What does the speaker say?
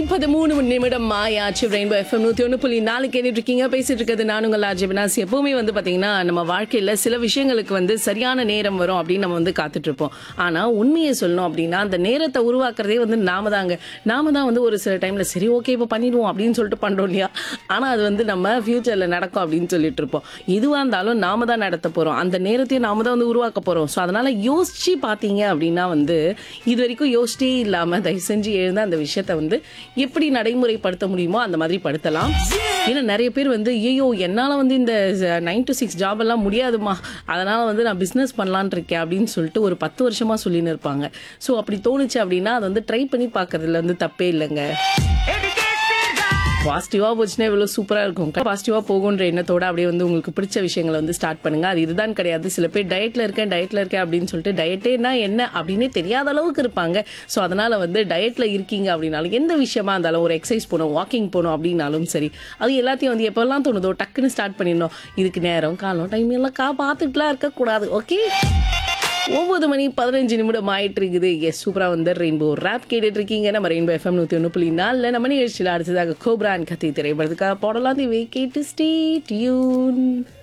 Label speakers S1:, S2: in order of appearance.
S1: பதிமூணு நிமிடம் ஆயாச்சு ரெயின்போ எஃப்எம் நூத்தி ஒன்று புள்ளி நாலு கேட்டுட்டு இருக்கீங்க பேசிட்டு இருக்கிறது நான் உங்கள் ஆர்ஜி வினாசி எப்பவுமே வந்து பாத்தீங்கன்னா நம்ம வாழ்க்கையில சில விஷயங்களுக்கு வந்து சரியான நேரம் வரும் அப்படின்னு நம்ம வந்து காத்துட்டு இருப்போம் ஆனா உண்மையை சொல்லணும் அப்படின்னா அந்த நேரத்தை உருவாக்குறதே வந்து நாம தாங்க நாம தான் வந்து ஒரு சில டைம்ல சரி ஓகே இப்போ பண்ணிடுவோம் அப்படின்னு சொல்லிட்டு பண்றோம் இல்லையா ஆனா அது வந்து நம்ம ஃபியூச்சர்ல நடக்கும் அப்படின்னு சொல்லிட்டு இருப்போம் எதுவா இருந்தாலும் நாம தான் நடத்த போறோம் அந்த நேரத்தையும் நாம தான் வந்து உருவாக்க போறோம் ஸோ அதனால யோசிச்சு பாத்தீங்க அப்படின்னா வந்து இது வரைக்கும் யோசிச்சே இல்லாம தயவு செஞ்சு எழுந்த அந்த விஷயத்த வந்து எப்படி நடைமுறைப்படுத்த முடியுமோ அந்த மாதிரி படுத்தலாம் ஏன்னா நிறைய பேர் வந்து ஐயோ என்னால வந்து இந்த நைன் டு சிக்ஸ் ஜாப் எல்லாம் முடியாதுமா அதனால வந்து நான் பிசினஸ் பண்ணலான் இருக்கேன் அப்படின்னு சொல்லிட்டு ஒரு பத்து வருஷமா சொல்லின்னு இருப்பாங்க ஸோ அப்படி தோணுச்சு அப்படின்னா அதை வந்து ட்ரை பண்ணி பார்க்கறதுல வந்து தப்பே இல்லைங்க பாசிட்டிவா போச்சுன்னா இவ்வளவு சூப்பரா இருக்கும் பாசிட்டிவா போகுன்ற எண்ணத்தோட அப்படியே வந்து உங்களுக்கு பிடிச்ச விஷயங்களை வந்து ஸ்டார்ட் பண்ணுங்க அது இதுதான் கிடையாது சில பேர் டயட்ல இருக்கேன் டயட்ல இருக்கேன் அப்படின்னு சொல்லிட்டு டயட்டேனா என்ன அப்படின்னே தெரியாத அளவுக்கு இருப்பாங்க ஸோ அதனால வந்து டயட்ல இருக்கீங்க அப்படின்னாலும் எந்த விஷயமா இருந்தாலும் ஒரு எக்ஸசைஸ் போகணும் வாக்கிங் போகணும் அப்படின்னாலும் சரி அது எல்லாத்தையும் வந்து எப்பெல்லாம் தோணுதோ டக்குன்னு ஸ்டார்ட் பண்ணிடணும் இதுக்கு நேரம் காலம் டைம் எல்லாம் கா பார்த்துட்டுலாம் இருக்கக்கூடாது ஓகே ஒன்பது மணி பதினஞ்சு நிமிடம் ஆயிட்டு இருக்குது எஸ் சூப்பரா வந்து ரெயின்போ ரேப் கேட்டுட்டு இருக்கீங்க நம்ம ரெயின்போ எஃப்எம் நூத்தி ஒன்று புள்ளி நாலுல நம்ம நிகழ்ச்சியில் அடுத்ததாக கோப்ரான் கத்தி திரைப்படத்துக்காக போடலாம் தீவை கேட்டு ஸ்டே டியூன்